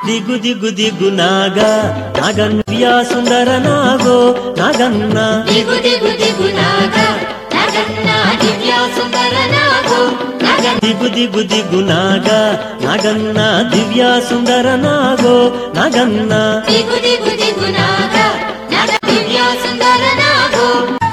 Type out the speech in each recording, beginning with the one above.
దిగు దిగు దిగు నాగా నాగన్వ్యా సుందర నాగో నాగన్న దిగు దిగు దిగు నాగా నగన్న దివ్య సుందర నాగో నగన్న దిగు దిగు దిగు నాగా నాగన్న దివ్యా సుందర నాగో నాగన్న దిగు దిగు దిగు నాగా నగ దివ్య సుందర నాగో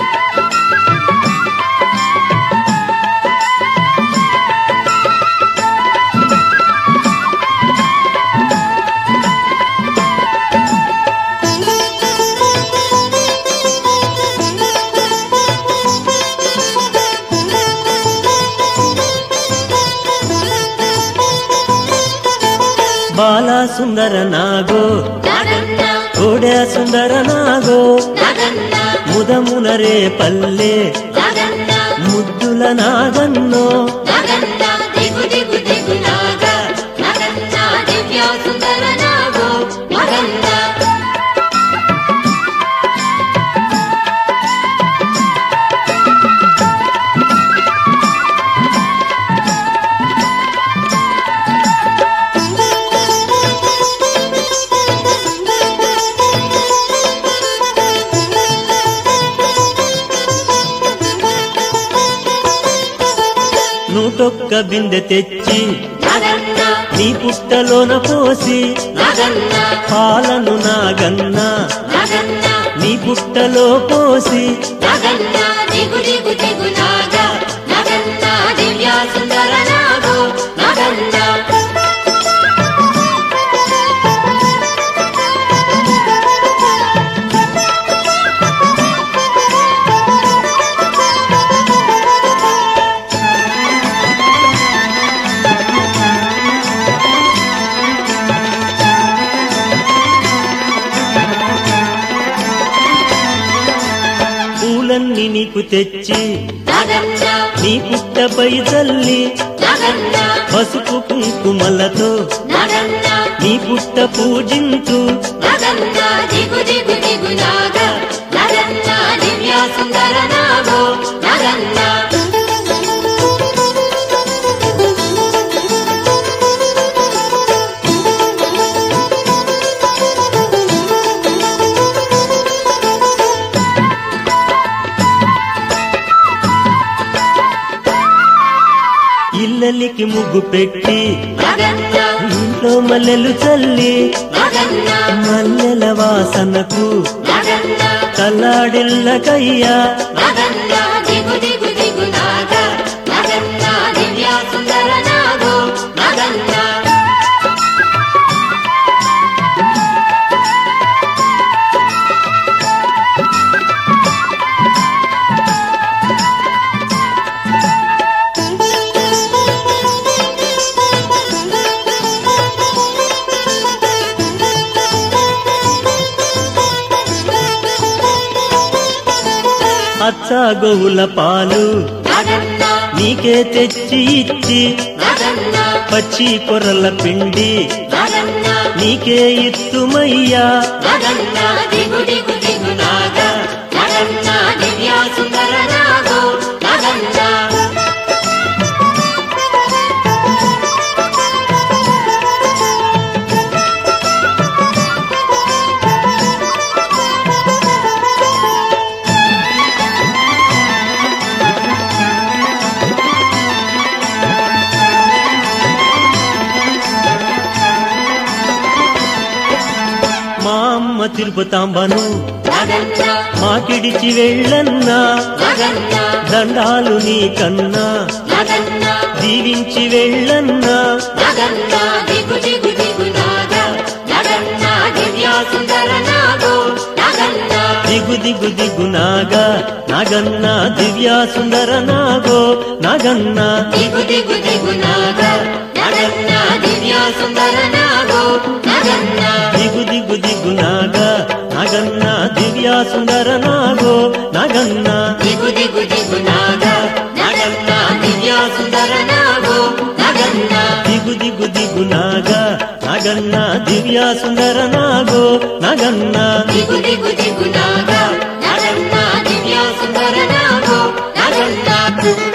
బాల సుందర నాగో నగన్న కోడ సుందర నాగో నగన్న ముదమునరే పల్లె నగన్న ముద్దుల నాగన్నో నగన్న దిగు దిగు దిగు నాగా నగన్న దివ్య సుందర నాగో నగన్న నూటొక్క బిందె తెచ్చి నగన్న నీ పుట్టలోన పోసి నగన్న పాలను నాగన్న నగన్న నీ పుట్టలో పోసి నగన్న దిగు దిగు దిగు నాగా నగన్న దివ్య సుందర నాగో నగన్న పూలన్నీ నీకు తెచ్చి నగన్న నీ పుట్టపై చల్లి నగన్న పసుపు కుంకుమలతో నగన్న నీ పుట్ట పూజించు నగన్న దిగు దిగు దిగు నాగా నగన్న దివ్య సుందర నాగో నగన్న ఇల్లలికి ముగ్గు పెట్టి నగన్న ఇంట్లో మల్లెలు చల్లి నగన్న మల్లెల వాసనకు నగన్న కల్లాడిల్లకయ్యా నగన్న దిగు దిగు దిగు నాగా నగన్న దివ్య సుందర నాగో నగన్న అచ్చ గోవుల పాలు నగన్న నీకే తెచ్చి ఇచ్చి నగన్న పచ్చి కొర్రల పిండి నగన్న నీకే ఇత్తుమయ్యా నగన్న దిగు దిగు దిగు నాగా నగన్న దివ్య సుందర నాగో నగన్న మా అమ్మ తిరుపతాంబను నగన్న మాకిడిచి వెళ్ళన్నా నగన్న దండాలు నీ కన్నా నగన్న దీవించి వెళ్ళన్నా నగన్న దిగు దిగు దిగు నాగా నగన్న దివ్య సుందర నాగో నగన్న దిగు దిగు దిగు నాగా నాగన్న దివ్యా సుందర నాగో నాగన్న దిగు దిగు దిగు నాగా నగన్న దివ్య సుందర నాగో నగన్న దిగు దిగు దిగు నాగా నాగన్న దివ్యా సుందర నాగో నాగన్న దిగు దిగు దిగు నాగా నగన్న దివ్య సుందర నాగో నగన్న దిగు దిగు దిగు నాగా నాగన్న దివ్యా సుందర నాగో నాగన్న దిగు దిగు దిగు నాగా నగన్న దివ్య సుందర నాగో నగన్న